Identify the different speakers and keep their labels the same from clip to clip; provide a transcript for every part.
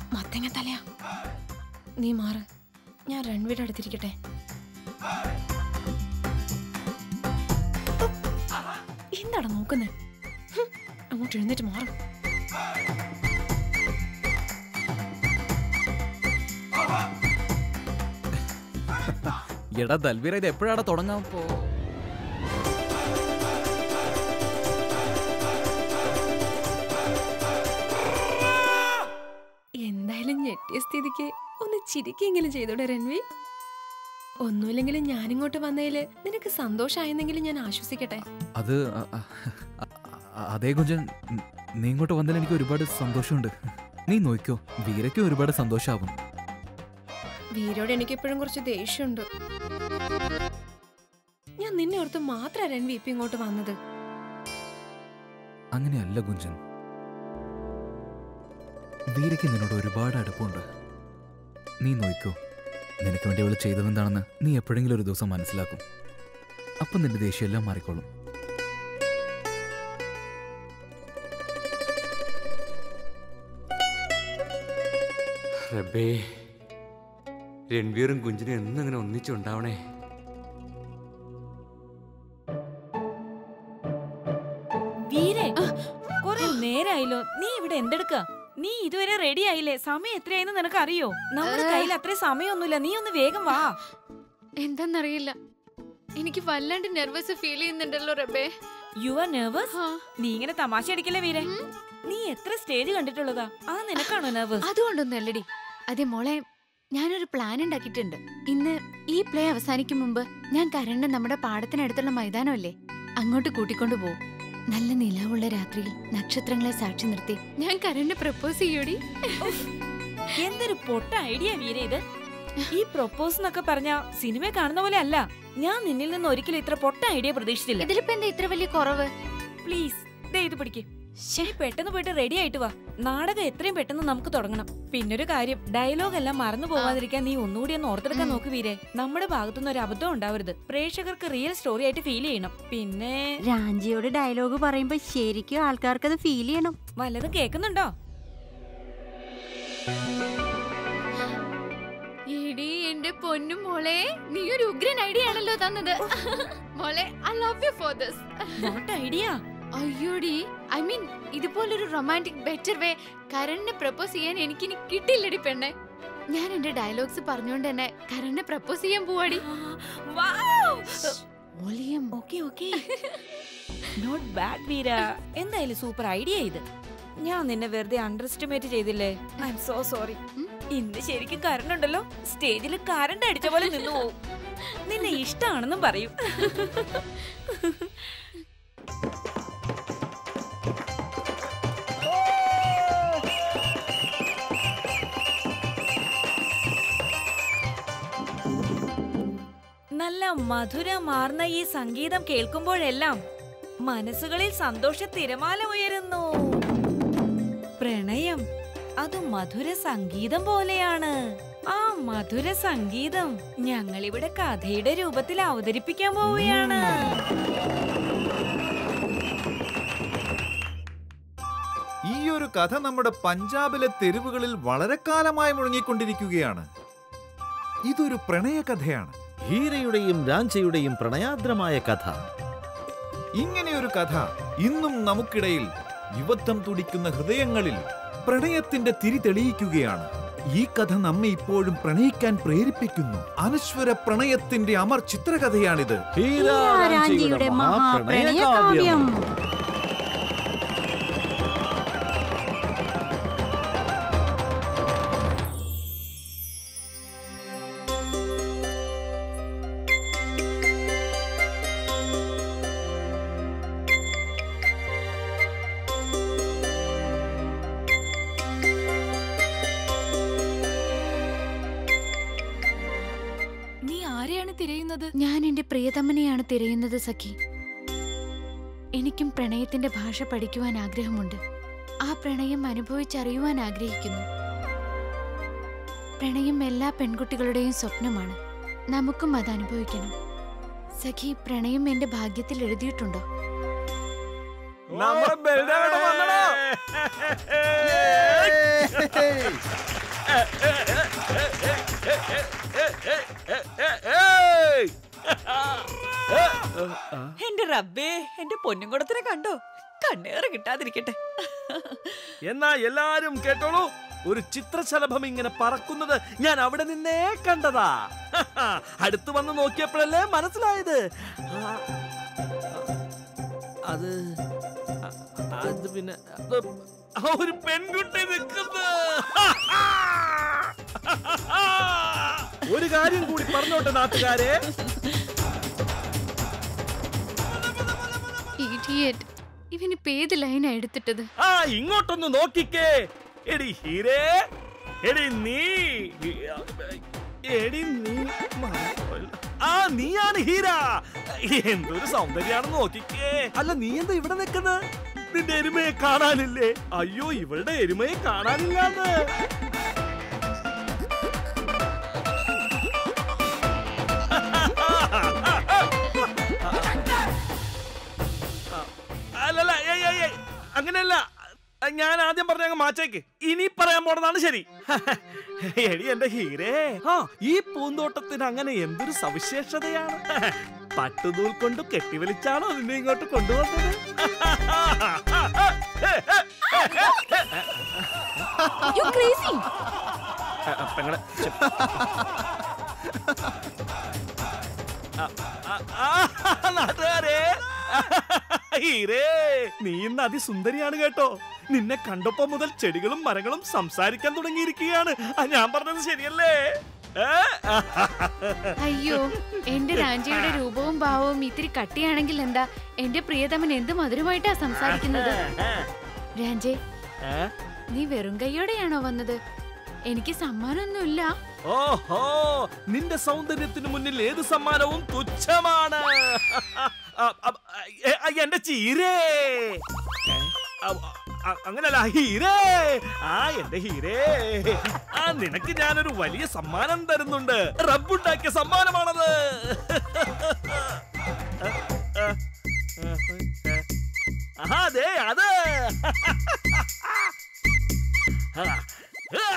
Speaker 1: മത്തങ്ങ തലയാ നീ മാറ് ഞാൻ രൺവീട് അടുത്തിരിക്കട്ടെ എന്താടാ നോക്കുന്നേ ഹും, അങ്ങോട്ട് എഴുന്നേറ്റ് മാറും
Speaker 2: എടാ ദൽവീര ഇത് എപ്പോഴാണ് തുടങ്ങാൻ പോ
Speaker 1: എന്തായാലും ഞെട്ടിയ സ്ഥിതിക്ക് ഒന്ന് ചിരിക്കെങ്കിലും ചെയ്തോടെ രൺവി ഒന്നുമില്ലെങ്കിലും ഞാനിങ്ങോട്ട് വന്നതില് നിനക്ക് സന്തോഷമായെന്നെങ്കിലും ഞാൻ ആശ്വസിക്കട്ടെ
Speaker 2: അത് അ- അ- അ- അതേ കുഞ്ചൻ ഉം, നീ ഇങ്ങോട്ട് വന്നതിൽ എനിക്ക് ഒരുപാട് സന്തോഷമുണ്ട് നീ നോക്കിക്കോ വീരയ്ക്കും ഒരുപാട് സന്തോഷമാവും
Speaker 1: വീരോട് എനിക്കെപ്പോഴും കുറച്ച് ദേഷ്യമുണ്ട് ഞാൻ നിന്നെ ഓർത്ത് മാത്രം രൺവി ഇപ്പൊ ഇങ്ങോട്ട് വന്നത്
Speaker 2: അങ്ങനെയല്ല കുഞ്ചൻ വീരയ്ക്ക് നിന്നോട് ഒരുപാട് അടുപ്പമുണ്ട് നീ നോക്കിക്കോ നിനക്ക് വേണ്ടി അവൾ ചെയ്തതെന്താണെന്ന് നീ എപ്പോഴെങ്കിലും ഒരു ദിവസം മനസ്സിലാക്കും അപ്പം നിന്റെ ദേഷ്യം എല്ലാം മാറിക്കോളും
Speaker 3: റബ്ബേ രൺവീറും കുഞ്ചിനും എന്നും അങ്ങനെ ഒന്നിച്ചുണ്ടാവണേ
Speaker 4: വീരേ കൊറേ നേരായല്ലോ നീ ഇവിടെ എന്തെടുക്ക നീ ഇതുവരെ റെഡി ആയില്ലേ സമയം എത്രയായെന്ന് നിനക്ക് അറിയോ നമ്മുടെ കയ്യിൽ അത്രയും സമയമൊന്നുമില്ല നീ ഒന്ന് വേഗം വാ
Speaker 5: എന്താന്നറിയില്ല എനിക്ക് വല്ലാണ്ട് നെർവസ് ഫീൽ ചെയ്യുന്നുണ്ടല്ലോ റബേ
Speaker 4: യു ആർ നെർവസ്
Speaker 5: ആ,
Speaker 4: നീ ഇങ്ങനെ തമാശ അടിക്കല്ലേ വീരേ നീ എത്ര സ്റ്റേജ് കണ്ടിട്ടുള്ളതാ അത് നിനക്കാണോ നെർവസ്
Speaker 5: അതുകൊണ്ടൊന്നും അല്ലടി അതെ മോളെ ഞാനൊരു പ്ലാൻ ഉണ്ടാക്കിയിട്ടുണ്ട് ഇന്ന് ഈ പ്ലേ അവസാനിക്കും മുമ്പ് ഞാൻ കരണ്ട് നമ്മുടെ പാടത്തിനടുത്തുള്ള മൈതാനമല്ലേ അങ്ങോട്ട് കൂട്ടിക്കൊണ്ടു പോകും നല്ല നിലാവുള്ള രാത്രിയിൽ നക്ഷത്രങ്ങളെ സാക്ഷി നിർത്തി ഞാൻ കരണ്ട് പ്രപ്പോസ് ചെയ്യൂടി
Speaker 4: എന്തൊരു പൊട്ട ഐഡിയ വീര ഇത് ഈ പ്രൊപ്പോസ് എന്നൊക്കെ പറഞ്ഞ സിനിമ കാണുന്ന പോലെ അല്ല ഞാൻ നിന്നിൽ നിന്ന് ഒരിക്കലും ഇത്ര പൊട്ട ഐഡിയ പ്രതീക്ഷിച്ചില്ല
Speaker 5: ഇതിലിപ്പോ എന്താ ഇത്ര വലിയ കുറവ്
Speaker 4: പ്ലീസ് ദേ ഇത് പിടിക്ക് ശരി പെട്ടെന്ന് പോയിട്ട് റെഡി ആയിട്ട് വാ നാടകം എത്രയും പെട്ടെന്ന് നമുക്ക് തുടങ്ങണം പിന്നൊരു കാര്യം ഡയലോഗ് എല്ലാം മറന്നു പോവാതിരിക്കാൻ നീ ഒന്നുകൂടി ഒന്ന് ഓർത്തെടുക്കാൻ നോക്ക് വീരെ നമ്മുടെ ഭാഗത്തുനിന്ന് ഒരു അബദ്ധം ഉണ്ടാവരുത് പ്രേക്ഷകർക്ക് റിയൽ സ്റ്റോറി ആയിട്ട് ഫീൽ ചെയ്യണം പിന്നെ
Speaker 6: രാഞ്ചിയോട് ഡയലോഗ് പറയുമ്പോ ശരിക്കും ആൾക്കാർക്ക് അത് ഫീൽ ചെയ്യണം
Speaker 4: വല്ലതും കേൾക്കുന്നുണ്ടോ
Speaker 5: എടി എന്റെ പൊന്നു മോളെ നീ ഒരു ഉഗ്രൻ ഐഡിയ ആണല്ലോ തന്നത് മോളെ I love you for this
Speaker 4: what idea
Speaker 5: അയ്യോടി ഐ മീൻ ഇതുപോലൊരു റൊമാൻറ്റിക് ബെറ്റർ വേ കരണിനെ പ്രപ്പോസ് ചെയ്യാൻ എനിക്കിനി കിട്ടില്ലടി പെണ്ണെ ഞാൻ എന്റെ ഡയലോഗ്സ് പറഞ്ഞുകൊണ്ട് തന്നെ കരണിനെ പ്രപ്പോസ് ചെയ്യാൻ പോവാടി volume
Speaker 4: okay okay not bad Veera എന്തായാലും സൂപ്പർ ഐഡിയ ഇത് ഞാൻ നിന്നെ വെറുതെ അണ്ടർ എസ്റ്റിമേറ്റ് ചെയ്തില്ലേ ഐ എം സോ സോറി ഇന്ന് ശരിക്കും കറണ്ട് ഉണ്ടല്ലോ സ്റ്റേജിൽ കറണ്ട് അടിച്ച പോലെ നിന്നു പോവും നിന്നെ ഇഷ്ടാണെന്നും പറയും നല്ല മധുരമാർന്ന ഈ സംഗീതം കേൾക്കുമ്പോഴെല്ലാം മനസ്സുകളിൽ സന്തോഷ തിരമാല ഉയരുന്നു പ്രണയം അത് മധുര സംഗീതം പോലെയാണ് ആ മധുര സംഗീതം ഞങ്ങളിവിടെ കഥയുടെ രൂപത്തിൽ അവതരിപ്പിക്കാൻ പോവുകയാണ്
Speaker 7: ഈ ഒരു കഥ നമ്മുടെ പഞ്ചാബിലെ തെരുവുകളിൽ വളരെ കാലമായി മുഴങ്ങിക്കൊണ്ടിരിക്കുകയാണ് ഇതൊരു പ്രണയകഥയാണ്
Speaker 8: ഹീരയുടെയും രാഞ്ചയുടെയും പ്രണയാദ്രമായ കഥ
Speaker 7: ഇങ്ങനെയൊരു കഥ ഇന്നും നമുക്കിടയിൽ യുവത്വം തുടിക്കുന്ന ഹൃദയങ്ങളിൽ പ്രണയത്തിന്റെ തിരി തെളിയിക്കുകയാണ് ഈ കഥ നമ്മെ ഇപ്പോഴും പ്രണയിക്കാൻ പ്രേരിപ്പിക്കുന്നു അനശ്വര പ്രണയത്തിന്റെ അമർ ചിത്രകഥയാണിത്
Speaker 8: ഹീര
Speaker 6: രാഞ്ചിയുടെ മഹാപ്രണയ കാവ്യം
Speaker 5: നീ ആരെയാണ് തിരയുന്നത് ഞാൻ എന്റെ പ്രിയതമ്മനെയാണ് തിരയുന്നത് സഖി എനിക്കും പ്രണയത്തിന്റെ ഭാഷ പഠിക്കുവാൻ ആഗ്രഹമുണ്ട് ആ പ്രണയം അനുഭവിച്ചറിയുവാൻ ആഗ്രഹിക്കുന്നു പ്രണയം എല്ലാ പെൺകുട്ടികളുടെയും സ്വപ്നമാണ് നമുക്കും അത് അനുഭവിക്കണം സഖി പ്രണയം എന്റെ ഭാഗ്യത്തിൽ എഴുതിയിട്ടുണ്ടോ
Speaker 3: നമ്മുടെ ബൽദേവൻ വന്നടാ.
Speaker 4: എന്റെ റബ്ബേ എന്റെ പൊന്നും കുടത്തിനെ കണ്ടോ കണ്ണേറ് കിട്ടാതിരിക്കട്ടെ
Speaker 9: എന്നാ എല്ലാരും കേട്ടോളൂ ഒരു ചിത്രശലഭം ഇങ്ങനെ പറക്കുന്നത് ഞാൻ അവിടെ നിന്നേ കണ്ടതാ അടുത്ത് വന്ന് നോക്കിയപ്പോഴല്ലേ മനസ്സിലായത് ആ, അത് അ- അത് പിന്നെ അത് ആ ഒരു പെൺകുട്ടി നിൽക്കുന്നു ഒരു കാര്യം കൂടി പറഞ്ഞോട്ടെ നാട്ടുകാരെ
Speaker 5: ഇഡിയറ്റ് ഇവനിപ്പോ ഏത് ലൈനാ എടുത്തിട്ടത്
Speaker 9: ആ ഇങ്ങോട്ടൊന്ന് നോക്കിക്കേ എടി ഹീരേ എടി നീ എടി നീ മറന്നുപോയല്ലോ. ആ നീയാണ് ഹീര എന്തൊരു സൗന്ദര്യാണെന്ന് നോക്കിക്കേ അല്ല നീ എന്താ ഇവിടെ നിൽക്കുന്നത് നിന്റെ എരുമയെ കാണാനില്ലേ അയ്യോ ഇവളുടെ എരുമയെ കാണാനില്ലാന്ന് അല്ലല്ല ഏയ് ഏയ് ഏയ് അങ്ങനെയല്ല ഞാൻ ആദ്യം പറഞ്ഞ അങ്ങ് മാച്ചേക്ക് ഇനി പറയാൻ പോണതാണ് ശരി എടി എന്റെ ഹീരേ ആ ഈ പൂന്തോട്ടത്തിന് അങ്ങനെ എന്തൊരു സവിശേഷതയാണ് പട്ടുനൂൽ കൊണ്ട് കെട്ടിവലിച്ചാണോ നിന്നെ ഇങ്ങോട്ട് കൊണ്ടുവന്നത്
Speaker 5: You crazy?
Speaker 9: പെങ്ങളെ ശ്ശെ. ആ, ആ, ആ, നാട്ടുകാരെ ഹീരേ നീ ഇന്ന് അതിസുന്ദരിയാണ് കേട്ടോ നിന്നെ കണ്ടപ്പോ മുതൽ ചെടികളും മരങ്ങളും സംസാരിക്കാൻ തുടങ്ങിയിരിക്കുകയാണ് ആ, ഞാൻ പറഞ്ഞത് ശരിയല്ലേ ഏ?
Speaker 5: അയ്യോ എന്റെ രാജയുടെ രൂപവും ഭാവവും ഇത്തിരി കട്ടിയാണെങ്കിൽ എന്താ എന്റെ പ്രിയതമൻ എന്ത് മധുരമായിട്ടാ സംസാരിക്കുന്നത് രാജേ
Speaker 9: ഏ?
Speaker 5: നീ വെറും കൈയോടെയാണോ വന്നത് എനിക്ക് സമ്മാനമൊന്നുമില്ല
Speaker 9: ഓഹോ നിന്റെ സൗന്ദര്യത്തിന് മുന്നിൽ ഏത് സമ്മാനവും തുച്ഛമാണ് ആ, ആ, ഏ, ആ, എന്റെ ചീരേ ഏ, ആ, ആ, അങ്ങനല്ല ഹീരേ ആ എന്റെ ഹീരേ ആ നിനക്ക് ഞാനൊരു വലിയ സമ്മാനം തരുന്നുണ്ട് റബ്ബുണ്ടാക്കിയ സമ്മാനമാണത് ആ, അതെ അത് ആ, ആ.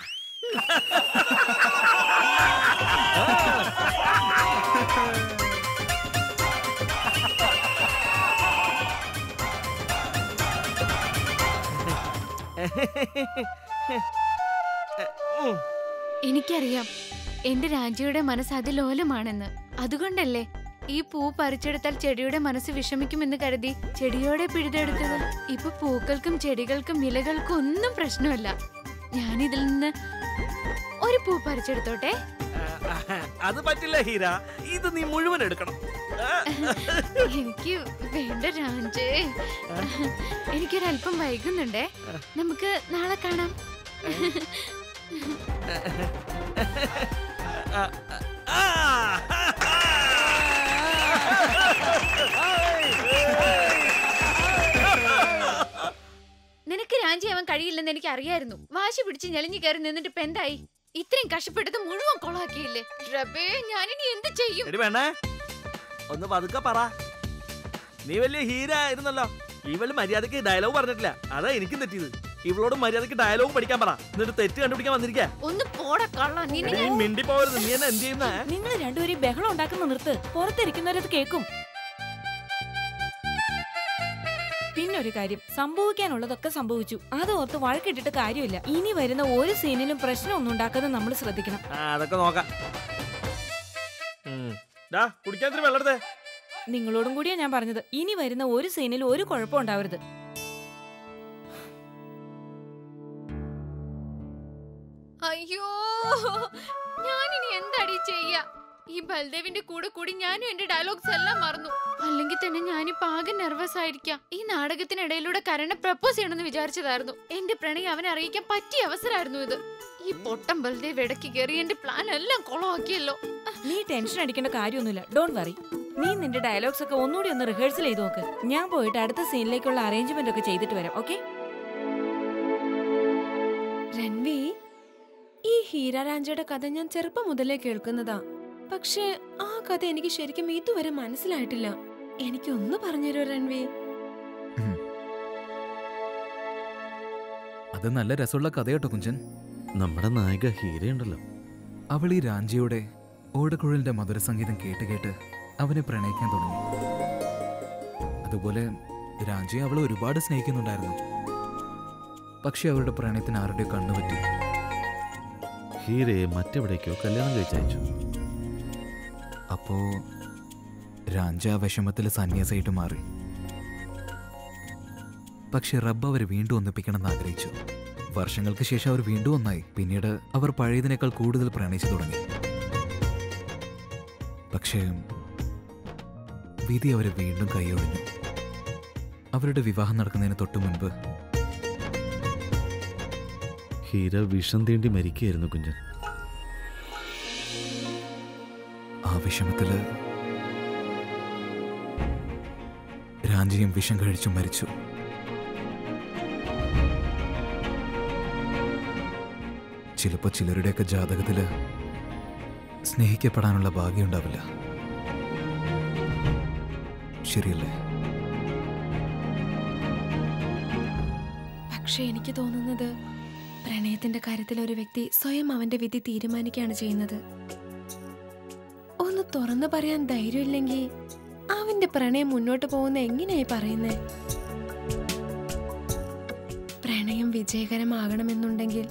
Speaker 9: ഉം.
Speaker 5: എനിക്കറിയാം എന്റെ രാജയുടെ മനസ്സ് അതിലോലമാണെന്ന് അതുകൊണ്ടല്ലേ ഈ പൂ പറിച്ചെടുത്താൽ ചെടിയുടെ മനസ്സ് വിഷമിക്കുമെന്ന് കരുതി ചെടിയോടെ പിഴുതെടുത്തത് ഇപ്പൊ പൂക്കൾക്കും ചെടികൾക്കും ഇലകൾക്കും ഒന്നും പ്രശ്നമല്ല ഞാനിതിൽ നിന്ന് ഒരു പൂ പറിച്ചെടുത്തോട്ടെ
Speaker 9: അത് പറ്റില്ല ഹീര ഇത് നീ മുഴുവൻ എടുക്കണം ആ,
Speaker 5: എനിക്ക് വേണ്ട രാജേ എനിക്കൊരല്പം വൈകുന്നുണ്ടേ നമുക്ക് നാളെ കാണാം
Speaker 9: ആ.
Speaker 5: നിനക്ക് രാജിയാവാൻ കഴിയില്ലെന്ന് എനിക്ക് അറിയായിരുന്നു വാശി പിടിച്ച് ഞെളിഞ്ഞു കയറി നിന്നിട്ട് ഇപ്പൊ എന്തായി ഇത്രയും കഷ്ടപ്പെട്ടത് മുഴുവൻ കൊളാക്കിയില്ലേ റബേ ഞാനിനി എന്ത് ചെയ്യും
Speaker 9: എടി വേണേ ഒന്ന് പതുക്കെ പറ നീ വലിയ ഹീര ആയിരുന്നല്ലോ ഇവള് മര്യാദക്ക് ഡയലോഗ് പറഞ്ഞിട്ടില്ല അതാ എനിക്കും തെറ്റിയത് ഇവളോട് മര്യാദക്ക് ഡയലോഗ് പഠിക്കാൻ പറ എന്നിട്ട് തെറ്റ് കണ്ടുപിടിക്കാൻ വന്നിരിക്കാ
Speaker 5: ഒന്ന് പോട കള്ള നിന്നെ
Speaker 9: എടി, നീ മിണ്ടി പോകരുത് നീ എന്നെ എന്ത് ചെയ്യുന്നേ
Speaker 4: നിങ്ങൾ രണ്ടുപേരും ബഹളം ഉണ്ടാക്കുന്ന നിർത്ത് പുറത്തിരിക്കുന്നവരത് കേൾക്കും പിന്നൊരു കാര്യം സംഭവിക്കാനുള്ളതൊക്കെ സംഭവിച്ചു അത് ഓർത്ത് വഴക്കിട്ടിട്ട് കാര്യമില്ല ഇനി വരുന്ന ഒരു സീനിലും പ്രശ്നമൊന്നും ഉണ്ടാക്കാതെ നമ്മൾ ശ്രദ്ധിക്കണം
Speaker 9: ആ അതൊക്കെ നോക്കാം ഉം. ഡാ കുടിക്കാൻ ഇത്തിരി വെള്ളം എടുത്തേ
Speaker 4: നിങ്ങളോടും കൂടിയാ ഞാൻ പറഞ്ഞത് ഇനി വരുന്ന ഒരു സീനിലും ഒരു കുഴപ്പം ഉണ്ടാവരുത്
Speaker 5: അയ്യോ ഞാനിനി എന്താടി ചെയ്യാ ഈ ബൽദേവിന്റെ കൂടെ കൂടി ഞാനും എന്റെ ഡയലോഗ്സ് എല്ലാം മറന്നു അല്ലെങ്കിൽ തന്നെ ഞാനിപ്പോ ആകെ നെർവസ് ആയിരിക്കാം ഈ നാടകത്തിനിടയിലൂടെ കരണ പ്രപ്പോസ് ചെയ്യണമെന്ന് വിചാരിച്ചതായിരുന്നു എന്റെ പ്രണയം അവനെ അറിയിക്കാൻ പറ്റിയ അവസരമായിരുന്നു ഇത് ഈ പൊട്ടം ബൽദേവ് ഇടയ്ക്ക് കയറി എന്റെ പ്ലാൻ എല്ലാം കൊളമാക്കിയല്ലോ
Speaker 4: നീ ടെൻഷൻ അടിക്കേണ്ട കാര്യമൊന്നുമില്ല ഡോണ്ട് വറി നീ നിന്റെ ഡയലോഗ്സ് ഒക്കെ ഒന്നുകൂടി ഒന്ന് റിഹേഴ്സൽ ചെയ്ത് നോക്ക് ഞാൻ പോയിട്ട് അടുത്ത സീനിലേക്കുള്ള അറേഞ്ച്മെന്റ് ഒക്കെ ചെയ്തിട്ട് വരാം ഓക്കെ
Speaker 1: രൺവി ഈ ഹീരാരാഞ്ചയുടെ കഥ ഞാൻ ചെറുപ്പം മുതലേ കേൾക്കുന്നതാ പക്ഷേ ആ കഥ എനിക്ക് ശരിക്കും ഇതുവരെ മനസ്സിലായിട്ടില്ല എനിക്കൊന്ന് പറഞ്ഞുതരോ രൺവി
Speaker 2: അത് നല്ല രസമുള്ള കഥ കേട്ടോ കുഞ്ചൻ
Speaker 8: നമ്മുടെ നായിക ഹീരയുണ്ടല്ലോ
Speaker 2: അവൾ ഈ രാഞ്ചിയുടെ ഓടക്കുഴലിന്റെ മധുരസംഗീതം കേട്ട് കേട്ട് അവനെ പ്രണയിക്കാൻ തുടങ്ങി അതുപോലെ രാഞ്ചി അവളെ ഒരുപാട് സ്നേഹിക്കുന്നുണ്ടായിരുന്നു പക്ഷെ അവരുടെ പ്രണയത്തിന് ആരുടെയോ കണ്ണുപറ്റി
Speaker 8: ഹീരയെ മറ്റെവിടേക്കോ കല്യാണം കഴിച്ചയച്ചു
Speaker 2: അപ്പോ രാഞ്ച ആ വിഷമത്തിൽ സന്യാസമായിട്ട് മാറി പക്ഷെ റബ്ബ് അവരെ വീണ്ടും ഒന്നിപ്പിക്കണമെന്ന് ആഗ്രഹിച്ചു വർഷങ്ങൾക്ക് ശേഷം അവർ വീണ്ടും ഒന്നായി പിന്നീട് അവർ പഴയതിനേക്കാൾ കൂടുതൽ പ്രണയിച്ചു തുടങ്ങി പക്ഷേ വിധി അവരെ വീണ്ടും കൈയൊഴിഞ്ഞു അവരുടെ വിവാഹം നടക്കുന്നതിന് തൊട്ടു മുൻപ്
Speaker 8: ഹീര വിഷം തീണ്ടി മരിക്കുകയായിരുന്നു കുഞ്ചൻ
Speaker 2: ആ വിഷമത്തില് രാഞ്ചിയും വിഷം കഴിച്ചു മരിച്ചു ചിലപ്പോ ചിലരുടെയൊക്കെ ജാതകത്തില് സ്നേഹിക്കപ്പെടാനുള്ള ഭാഗ്യമുണ്ടാവില്ല ശരിയല്ലേ
Speaker 1: പക്ഷെ എനിക്ക് തോന്നുന്നത് പ്രണയത്തിന്റെ കാര്യത്തിൽ ഒരു വ്യക്തി സ്വയം അവന്റെ വിധി തീരുമാനിക്കുകയാണ് ചെയ്യുന്നത് ഒന്ന് തുറന്നു പറയാൻ ധൈര്യമില്ലെങ്കിൽ അവന്റെ പ്രണയം മുന്നോട്ട് പോകുന്ന എങ്ങനെയായി പറയുന്നേ പ്രണയം വിജയകരമാകണമെന്നുണ്ടെങ്കിൽ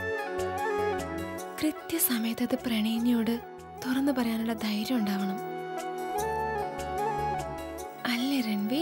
Speaker 1: കൃത്യസമയത്ത് അത് പ്രണയിനിയോട് തുറന്നു പറയാനുള്ള ധൈര്യം ഉണ്ടാവണം അല്ലേ രൺവി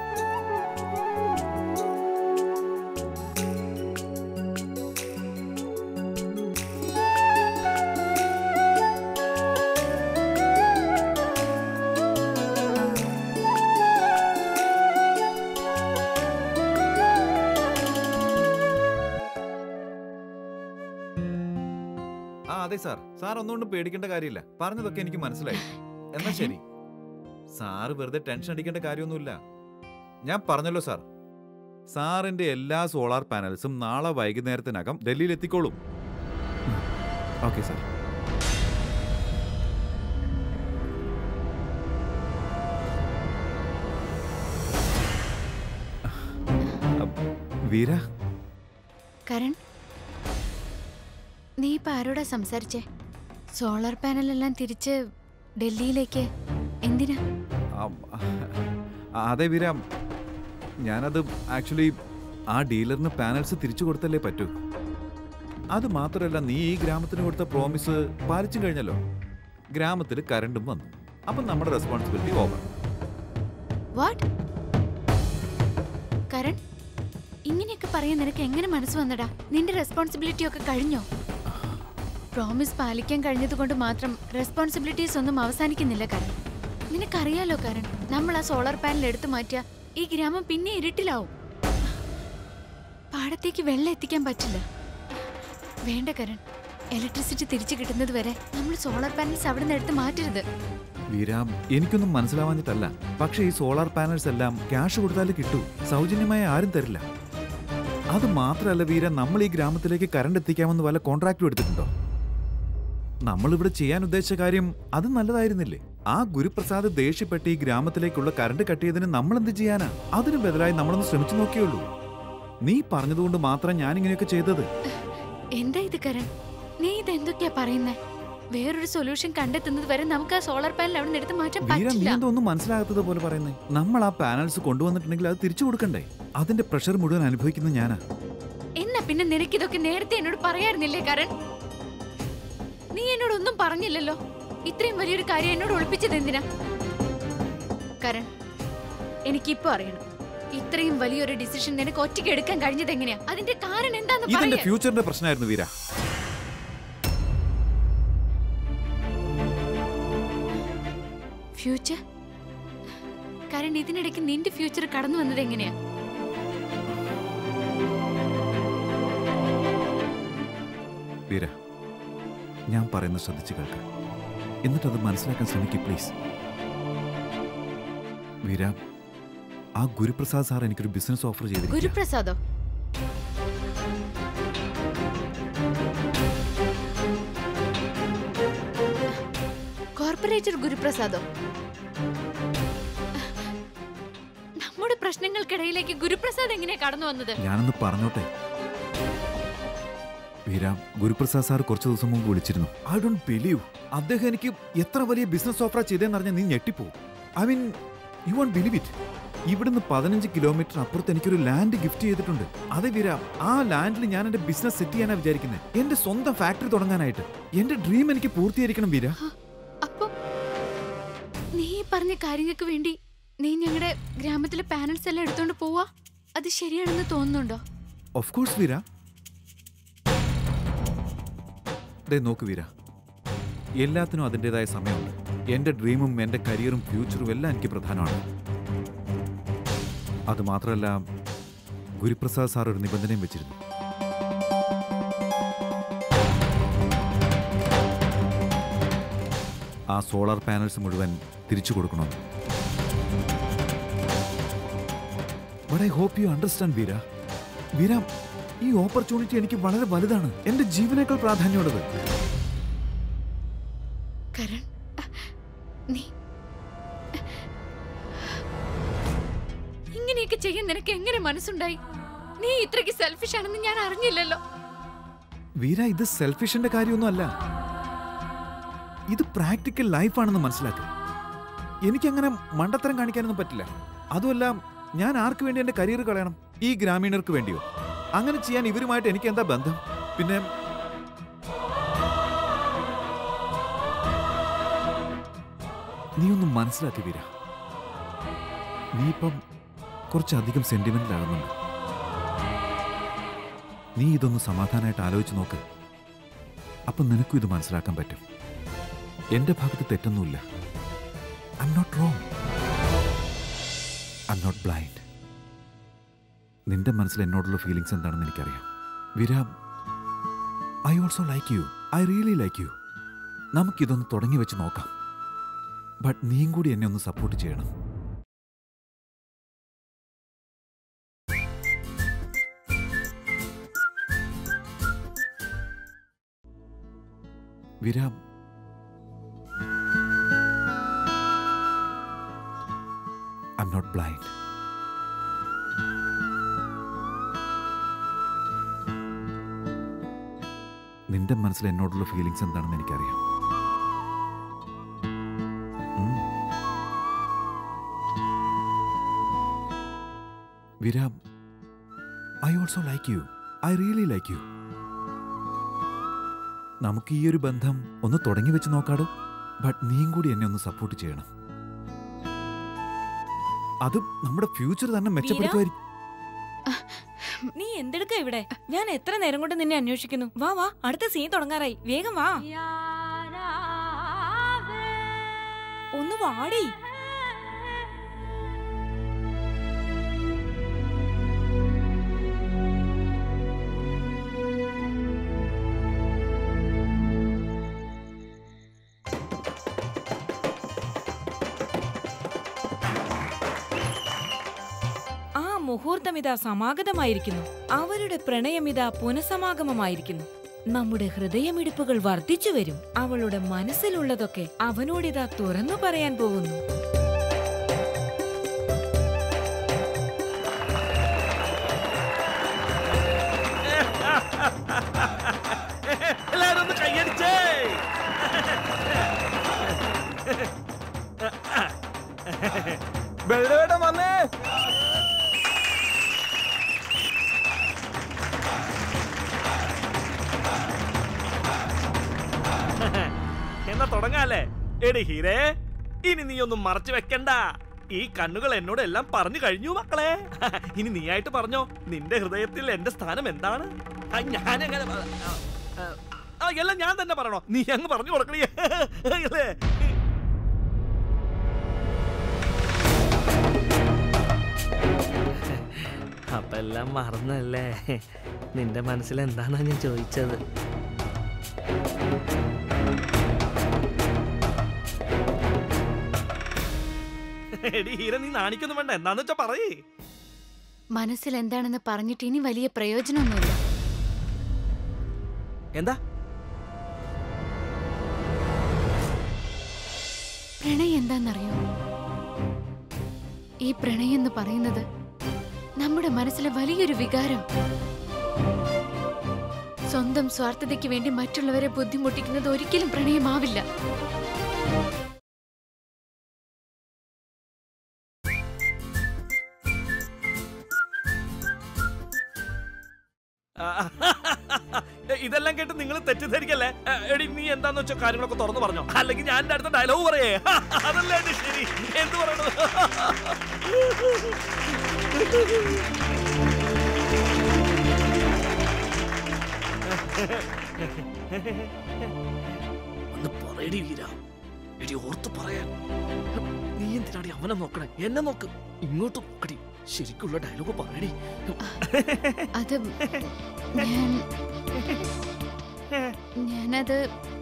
Speaker 7: ആ അതെ സാർ സാർ ഒന്നുകൊണ്ടും പേടിക്കേണ്ട കാര്യമില്ല പറഞ്ഞതൊക്കെ എനിക്ക് മനസ്സിലായി എന്നാ ശരി സാറ് വെറുതെ ടെൻഷൻ അടിക്കേണ്ട കാര്യമൊന്നുമില്ല ഞാൻ പറഞ്ഞല്ലോ സാർ സാറിന്റെ എല്ലാ സോളാർ പാനൽസും നാളെ വൈകുന്നേരത്തിനകം ഡൽഹിയിൽ എത്തിക്കോളും ഓക്കെ സാർ വീര
Speaker 5: കരൺ നീ ഇപ്പൊ ആരോടാ സംസാരിച്ചേ സോളാർ പാനലെല്ലാം തിരിച്ച് ഡൽഹിയിലേക്ക് എന്തിനാ
Speaker 7: ആ, ആ, അതെ വീര ഞാനത് ആക്ച്വലി ആ ഡീലറിന് പാനൽസ് തിരിച്ചു കൊടുത്തല്ലേ പറ്റൂ അത് മാത്രമല്ല നീ ഈ ഗ്രാമത്തിന് കൊടുത്ത പ്രോമിസ് പാലിച്ചും കഴിഞ്ഞല്ലോ ഗ്രാമത്തിൽ കരണ്ടും വന്നു അപ്പം നമ്മുടെ റെസ്പോൺസിബിലിറ്റി ഓവർ
Speaker 5: വാട്ട് കരൺ ഇങ്ങനെയൊക്കെ പറയാൻ നിനക്ക് എങ്ങനെ മനസ്സ് വന്നടാ നിന്റെ റെസ്പോൺസിബിലിറ്റി ഒക്കെ കഴിഞ്ഞോ പ്രോമിസ് പാലിക്കാൻ കഴിഞ്ഞത് കൊണ്ട് മാത്രം റെസ്പോൺസിബിലിറ്റീസ് ഒന്നും അവസാനിക്കുന്നില്ല കരൺ നിനക്കറിയാലോ കരൺ നമ്മൾ ആ സോളാർ പാനൽ എടുത്തു മാറ്റിയ ഈ ഗ്രാമം പിന്നെ ഇരുട്ടിലാവും പാടത്തേക്ക് വെള്ളം എത്തിക്കാൻ പറ്റില്ല വേണ്ട കരൺ ഇലക്ട്രിസിറ്റി തിരിച്ചു കിട്ടുന്നത് വരെ നമ്മൾ സോളാർ പാനൽസ് അവിടെ നിന്ന് എടുത്ത് മാറ്റരുത്
Speaker 7: വീര എനിക്കൊന്നും മനസ്സിലാവാഞ്ഞിട്ടല്ല പക്ഷേ ഈ സോളാർ പാനൽസ് എല്ലാം ക്യാഷ് കൊടുത്താലേ കിട്ടൂ സൗജന്യമായി ആരും തരില്ല അത് മാത്രമല്ല വീര നമ്മൾ ഈ ഗ്രാമത്തിലേക്ക് കറണ്ട് എത്തിക്കാമെന്ന് വല്ല കോൺട്രാക്റ്റും എടുത്തിട്ടുണ്ടോ നമ്മൾ ഇവിടെ ചെയ്യാൻ ഉദ്ദേശിച്ച കാര്യം അത് നല്ലതായിരുന്നില്ലേ ആ ഗുരുപ്രസാദ് ദേഷ്യപ്പെട്ട് ഈ ഗ്രാമത്തിലേക്കുള്ള കറണ്ട് കട്ട് ചെയ്തതിന് നമ്മൾ എന്ത് ചെയ്യാനാ അതിന് ബദലായി നമ്മളൊന്ന് ശ്രമിച്ചു നോക്കിയുള്ളൂ നീ പറഞ്ഞതുകൊണ്ട് മാത്രം ഞാൻ ഇങ്ങനെയൊക്കെ ചെയ്തത്
Speaker 5: എന്താ ഇത് കരൺ നീ ഇത് എന്തൊക്കെയാ പറയുന്നേ വേറൊരു സൊല്യൂഷൻ കണ്ടെത്തുന്നത് വരെ നമുക്ക് ആ സോളാർ പാനൽ അവിടെ നിന്ന് എടുത്ത് മാറ്റാൻ
Speaker 7: വീര നീ
Speaker 5: പറ്റില്ല
Speaker 7: എന്തോ ഒന്നും മനസ്സിലാകാത്തത് പോലെ പറയുന്നേ നമ്മൾ ആ പാനൽസ് കൊണ്ടുവന്നിട്ടുണ്ടെങ്കിൽ അത് തിരിച്ചു കൊടുക്കണ്ടേ അതിന്റെ പ്രഷർ മുഴുവൻ അനുഭവിക്കുന്നത് ഞാനാ
Speaker 5: എന്നാ പിന്നെ നിനക്ക് ഇതൊക്കെ നേരത്തെ എന്നോട് പറയായിരുന്നില്ലേ കരൺ നീ എന്നോട് ഒന്നും പറഞ്ഞില്ലല്ലോ ഇത്രയും വലിയൊരു കാര്യം എന്നോട് ഒളിപ്പിച്ചത് എന്തിനാ കരൺ എനിക്കിപ്പോ അറിയണം ഇത്രയും വലിയൊരു ഡിസിഷൻ നിനക്ക് ഒറ്റയ്ക്ക് എടുക്കാൻ കഴിഞ്ഞത് എങ്ങനെയാ അതിന്റെ കാരണം എന്താന്ന്
Speaker 7: ഇതെന്റെ
Speaker 5: പറയ്.
Speaker 7: ഫ്യൂച്ചറിന്റെ പ്രശ്നമായിരുന്നു വീര
Speaker 5: ഫ്യൂച്ചർ കാരണം ഇതിനിടയ്ക്ക് നിന്റെ ഫ്യൂച്ചർ കടന്നു വന്നത് എങ്ങനെയാ
Speaker 7: വീര ഞാൻ പറയുന്നത് ശ്രദ്ധിച്ചു കേൾക്ക എന്നിട്ട് അത് മനസ്സിലാക്കാൻ ശ്രമിക്കുക പ്ലീസ് വീര ആ ഗുരുപ്രസാദ് സാർ എനിക്കൊരു ബിസിനസ് ഓഫർ ചെയ്തിരിക്കുക
Speaker 5: ഗുരുപ്രസാദോ കോർപ്പറേറ്റർ ഗുരുപ്രസാദോ നമ്മുടെ പ്രശ്നങ്ങൾക്കിടയിലേക്ക് ഗുരുപ്രസാദ് എങ്ങനെയാ കടന്നു വന്നത്
Speaker 7: ഞാനൊന്ന് പറഞ്ഞോട്ടെ വീര ഗുരുപ്രസാദ് സാർ കുറച്ച് ദിവസം മുമ്പ് വിളിച്ചിരുന്നു ഐ ഡോണ്ട് ബിലീവ് അദ്ദേഹം എനിക്ക് എത്ര വലിയ ബിസിനസ് ഓഫറാ ചെയ്തതെന്ന് അറിഞ്ഞാൽ നീ ഞെട്ടിപ്പോവും I mean you won't believe it ഇവിടുന്ന് പതിനഞ്ച് കിലോമീറ്റർ അപ്പുറത്ത് എനിക്കൊരു ലാൻഡ് ഗിഫ്റ്റ് ചെയ്തിട്ടുണ്ട് അതെ വീര ആ ലാൻഡിൽ ഞാൻ എന്റെ ബിസിനസ് സെറ്റ് ചെയ്യാനാണ് വിചാരിക്കുന്നത് എന്റെ സ്വന്തം ഫാക്ടറി തുടങ്ങാനായിട്ട് എന്റെ ഡ്രീം എനിക്ക് പൂർത്തീകരിക്കണം വീര
Speaker 5: അപ്പൊ നീ ഈ പറഞ്ഞ കാര്യങ്ങൾക്ക് വേണ്ടി നീ ഞങ്ങളുടെ ഗ്രാമത്തിലെ പാനൽസ് എല്ലാം എടുത്തോണ്ട് പോവാ അത് ശരിയാണെന്ന് തോന്നുന്നുണ്ടോ
Speaker 7: ഓഫ് കോഴ്സ് വീര ദേ നോക്ക് വീര എല്ലാത്തിനും അതിൻ്റെതായ സമയമുണ്ട് എൻ്റെ ഡ്രീമും എൻ്റെ കരിയറും ഫ്യൂച്ചറും എല്ലാം എനിക്ക് പ്രധാനമാണ് അത് മാത്രമല്ല ഗുരുപ്രസാദ് സാർ ഒരു നിബന്ധനയും വെച്ചിരുന്നു ആ സോളാർ പാനൽസ് മുഴുവൻ തിരിച്ചു കൊടുക്കണമെന്ന് but I hope you understand Veera Veera ഈ ഓപ്പർച്യൂണിറ്റി എനിക്ക് വളരെ വലുതാണ് എന്റെ ജീവനേക്കാൾ പ്രാധാന്യമുള്ളത്
Speaker 5: കരൺ നീ ഇങ്ങനെയൊക്കെ ചെയ്യാൻ നിനക്ക് എങ്ങനെ മനസ്സുണ്ടായി നീ ഇത്രയ്ക്ക് സെൽഫിഷ് ആണെന്ന് ഞാൻ അറിഞ്ഞില്ലല്ലോ
Speaker 7: വീര ഇത് സെൽഫിഷിന്റെ കാര്യമൊന്നും അല്ല ഇത് പ്രാക്ടിക്കൽ ലൈഫാണെന്ന് മനസ്സിലാക്കുക എനിക്കങ്ങനെ മണ്ടത്തരം കാണിക്കാനൊന്നും പറ്റില്ല അതുമല്ല ഞാൻ ആർക്ക് വേണ്ടി എന്റെ കരിയർ കളയണം ഈ ഗ്രാമീണർക്ക് വേണ്ടിയോ അങ്ങനെ ചെയ്യാൻ ഇവരുമായിട്ട് എനിക്ക് എന്താ ബന്ധം പിന്നെ നീ ഒന്ന് മനസ്സിലാക്കി വീര നീ ഇപ്പം കുറച്ചധികം സെന്റിമെന്റിൽ ആകുന്നുണ്ട് നീ ഇതൊന്ന് സമാധാനമായിട്ട് ആലോചിച്ച് നോക്ക് അപ്പൊ നിനക്കും ഇത് മനസ്സിലാക്കാൻ പറ്റും എന്റെ ഭാഗത്ത് തെറ്റൊന്നുമില്ല I not wrong I not blind നിന്റെ മനസ്സിൽ എന്നോടുള്ള ഫീലിങ്സ് എന്താണെന്ന് എനിക്കറിയാം Veera I also like you I really like you നമുക്കിതൊന്ന് തുടങ്ങി വെച്ച് നോക്കാം ബട്ട് നീയും കൂടി എന്നെ ഒന്ന് സപ്പോർട്ട് ചെയ്യണം വിരാം ഐം നോട്ട് ബ്ലൈൻഡ് നിന്റെ മനസ്സിൽ എന്നോടുള്ള ഫീലിങ്സ് എന്താണെന്ന് എനിക്കറിയാം ഉം. വിരാം I also like you I really like you നമുക്ക് ഈ ഒരു ബന്ധം ഒന്ന് തുടങ്ങി വെച്ച് നോക്കാടോ ബട്ട് നീയും കൂടി എന്നെ ഒന്ന് സപ്പോർട്ട് ചെയ്യണം അത് നമ്മുടെ ഫ്യൂച്ചർ തന്നെ മെച്ചപ്പെടുത്തുമായിരിക്കും
Speaker 4: നീ എന്തെടുക്ക ഇവിടെ ഞാൻ എത്ര നേരം കൊണ്ട് നിന്നെ അന്വേഷിക്കുന്നു വാ വാ അടുത്ത സീൻ തുടങ്ങാറായി വേഗം വാ ഒന്ന് വാടി ആ മുഹൂർത്തമിതാ സമാഗതമായിരിക്കുന്നു അവരുടെ പ്രണയമിതാ പുനഃസമാഗമമായിരിക്കുന്നു നമ്മുടെ ഹൃദയമിടിപ്പുകൾ വർദ്ധിച്ചു വരും അവളുടെ മനസ്സിലുള്ളതൊക്കെ അവനോടിതാ തുറന്നു പറയാൻ പോകുന്നു
Speaker 9: എല്ലാരും ഒന്ന് കൈയടിച്ചേ
Speaker 10: വെള്ളവേട്ടം വന്നേ
Speaker 9: എന്നാ തുടങ്ങാല്ലേ എടി ഹീരേ ഇനി നീ ഒന്നും മറച്ചു വെക്കണ്ട ഈ കണ്ണുകൾ എന്നോട് എല്ലാം പറഞ്ഞു കഴിഞ്ഞു മക്കളെ ഇനി നീയായിട്ട് പറഞ്ഞോ നിന്റെ ഹൃദയത്തിൽ എന്റെ സ്ഥാനം എന്താണ് ആ, ഞാനെങ്ങനെ പ- ആ, ആ, ആ എല്ലാം ഞാൻ തന്നെ പറയണോ നീ അങ്ങ് പറഞ്ഞു കൊടുക്കണേ അല്ലേ അപ്പൊ എല്ലാം മറന്നല്ലേ നിന്റെ മനസ്സിൽ എന്താണെന്നാ ഞാൻ ചോദിച്ചത് എടി ഹീര നീ നാണിക്കൊന്നും വേണ്ട എന്താന്ന് വെച്ചാ പറയേ
Speaker 5: മനസ്സിൽ എന്താണെന്ന് പറഞ്ഞിട്ട് ഇനി വലിയ പ്രയോജനമൊന്നുമില്ല
Speaker 9: എന്താ
Speaker 5: പ്രണയം എന്താണെന്നറിയോ ഈ പ്രണയം എന്ന് പറയുന്നത് നമ്മുടെ മനസ്സിലെ വലിയൊരു വികാരം സ്വന്തം സ്വാർത്ഥതയ്ക്ക് വേണ്ടി മറ്റുള്ളവരെ ബുദ്ധിമുട്ടിക്കുന്നത് ഒരിക്കലും പ്രണയമാവില്ല
Speaker 9: ആ, ഇതെല്ലാം കേട്ട് നിങ്ങൾ തെറ്റിദ്ധരിക്കല്ലേ ആ, എടി നീ എന്താന്ന് വെച്ചാൽ കാര്യങ്ങളൊക്കെ തുറന്നു പറഞ്ഞോ അല്ലെങ്കിൽ ഞാൻ എന്റെ അടുത്ത ഡയലോഗ് പറയേ അതല്ലേ എടി ശരി എന്ത് പറയണത് ഒന്ന് പറയടി വീര എടി ഓർത്ത് പറയാൻ നീ എന്തിനാടി അവനെ നോക്കണേ എന്നെ നോക്ക് ഇങ്ങോട്ട് നോക്കടി ശരിക്കുള്ള ഡയലോഗ് പറയടി
Speaker 5: അത് ഞാൻ ഞാനത്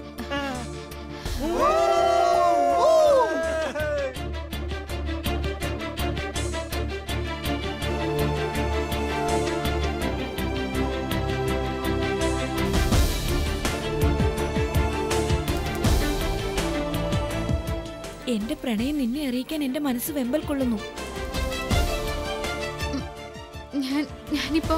Speaker 4: എന്റെ പ്രണയം നിന്നെ അറിയിക്കാൻ എന്റെ മനസ്സ് വെമ്പൽ കൊള്ളുന്നു
Speaker 5: ഞാൻ ഞാനിപ്പോ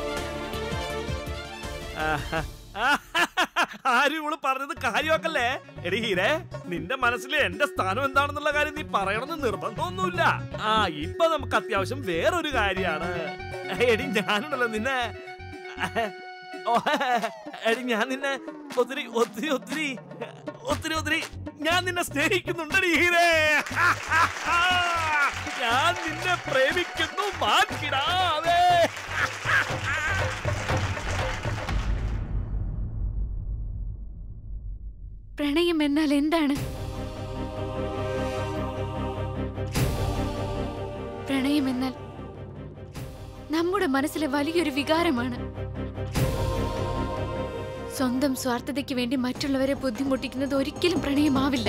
Speaker 9: ആരും ഇവള് പറഞ്ഞത് കാര്യമാക്കല്ലേ എടി ഹീരേ നിന്റെ മനസ്സിൽ എന്റെ സ്ഥാനം എന്താണെന്നുള്ള കാര്യം നീ പറയണമെന്ന് നിർബന്ധമൊന്നുമില്ല ആ ഇപ്പൊ നമുക്ക് അത്യാവശ്യം വേറൊരു കാര്യമാണ് എടി ഞാനുണ്ടല്ലോ നിന്നെ ഓ, എടി ഞാൻ നിന്നെ ഒത്തിരി ഒത്തിരി ഒത്തിരി ഒത്തിരി ഒത്തിരി ഞാൻ നിന്നെ സ്നേഹിക്കുന്നുണ്ടടി ഹീരേ ഞാൻ നിന്നെ പ്രേമിക്കുന്നു മാറ്റിടാവേ
Speaker 5: പ്രണയം എന്നാൽ എന്താണ് പ്രണയം എന്നാൽ നമ്മുടെ മനസ്സിലെ വലിയൊരു വികാരമാണ് സ്വന്തം സ്വാർത്ഥതയ്ക്ക് വേണ്ടി മറ്റുള്ളവരെ ബുദ്ധിമുട്ടിക്കുന്നത് ഒരിക്കലും പ്രണയമാവില്ല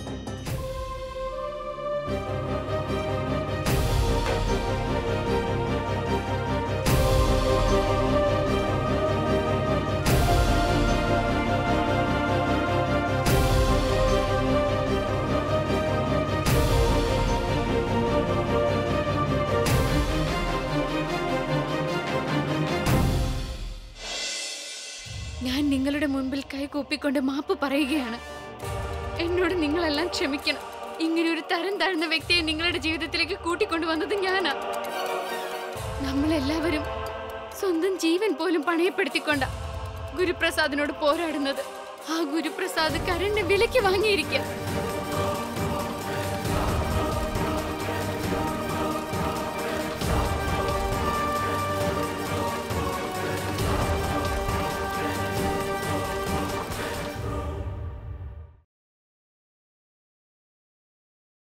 Speaker 5: ഞാൻ നിങ്ങളുടെ മുൻപിൽ കൈകൂപ്പിക്കൊണ്ട് മാപ്പ് പറയുകയാണ് എന്നോട് നിങ്ങളെല്ലാം ക്ഷമിക്കണം ഇങ്ങനെ ഒരു തരം താഴ്ന്ന വ്യക്തിയെ നിങ്ങളുടെ ജീവിതത്തിലേക്ക് കൂട്ടിക്കൊണ്ടുവന്നത് ഞാനാ നമ്മളെല്ലാവരും സ്വന്തം ജീവൻ പോലും പണയപ്പെടുത്തിക്കൊണ്ട ഗുരുപ്രസാദിനോട് പോരാടുന്നത് ആ ഗുരുപ്രസാദ് കരണിനെ വിലയ്ക്ക് വാങ്ങിയിരിക്കുക